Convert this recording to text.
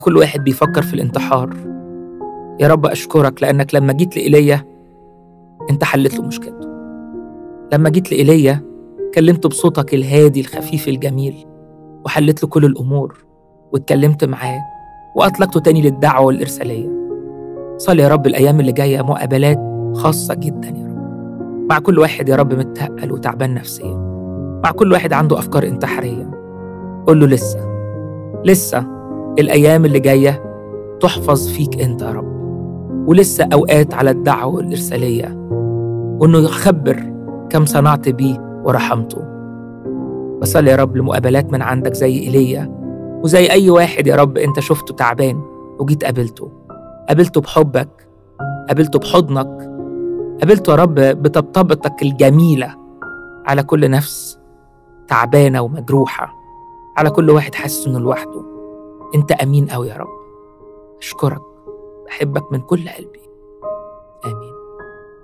كل واحد بيفكر في الانتحار يا رب أشكرك لأنك لما جيت لإيليا أنت حلت له مشكلته لما جيت لإيليا كلمته بصوتك الهادي الخفيف الجميل وحلت له كل الأمور واتكلمت معاه وأطلقته تاني للدعوة والإرسالية صلي يا رب الأيام اللي جاية مقابلات خاصة جدا يا رب مع كل واحد يا رب متقل وتعبان نفسيا مع كل واحد عنده أفكار انتحارية قول له لسه لسه الأيام اللي جاية تحفظ فيك أنت يا رب ولسه أوقات على الدعوة والإرسالية وإنه يخبر كم صنعت بيه ورحمته بصلي يا رب لمقابلات من عندك زي إيليا وزي أي واحد يا رب أنت شفته تعبان وجيت قابلته قابلته بحبك قابلته بحضنك قابلته يا رب بطبطبتك الجميلة على كل نفس تعبانة ومجروحة على كل واحد حاسس إنه لوحده أنت أمين أوي يا رب أشكرك بحبك من كل قلبي